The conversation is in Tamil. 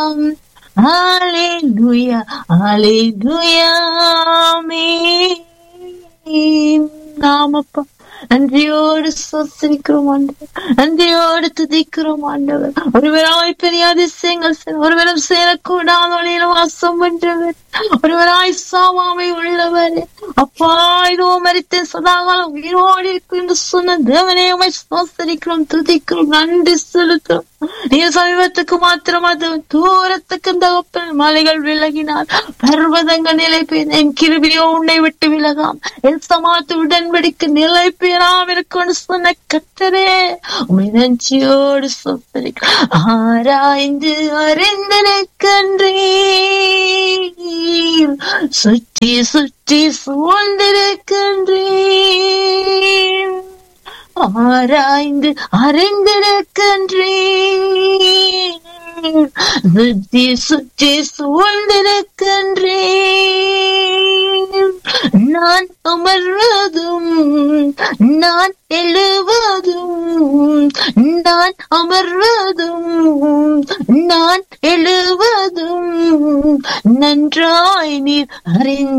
Hallelujah, hallelujah, ஆமென். ஆமாப்பா நன்றியோடு சோசரிக்கிறோம் ஆண்டவர் நன்றியோடு துதிக்கிறோம் ஆண்டவர் ஒருவராய் பெரிய அதிசயங்கள் செய்த- ஒருவரும் சேரக்கூடாத வழியில வாசம் பண்றவர் ஒருவராய் சாவாமை உள்ளவர் அப்பா இதோ மறித்த சதாகாலம் உயிரோடு இருக்கும் என்று சொன்ன தேவனே உமை சோசரிக்கிறோம் துதிக்கிறோம் நன்றி செலுத்துறோம் நீ சமீபத்துக்கு மாத்திரம் அது தூரத்துக்கு தகப்பன் மலைகள் விலகினார் பர்வதங்கள் நிலை பெயர் என் கிருபியோ உன்னை விட்டு விலகாம் என் சமாத்து உடன்படிக்கு நிலை பெயராம் இருக்கும்னு சொன்ன கத்தரே உமை நஞ்சியோடு சொத்தரி ஆராய்ந்து அறிந்திருக்கின்றீர் சுற்றி சுற்றி சூழ்ந்திருக்கின்றீர் ஆராய்ந்து அறிந்திருக்கின்றேன் சுற்றி சுற்றி சூழ்ந்திருக்கின்றேன் நான் அமர்வதும் நான் எழுவதும் நான் அமர்வதும் நான் எழுவதும் நன்றாய் நீர் அறிந்து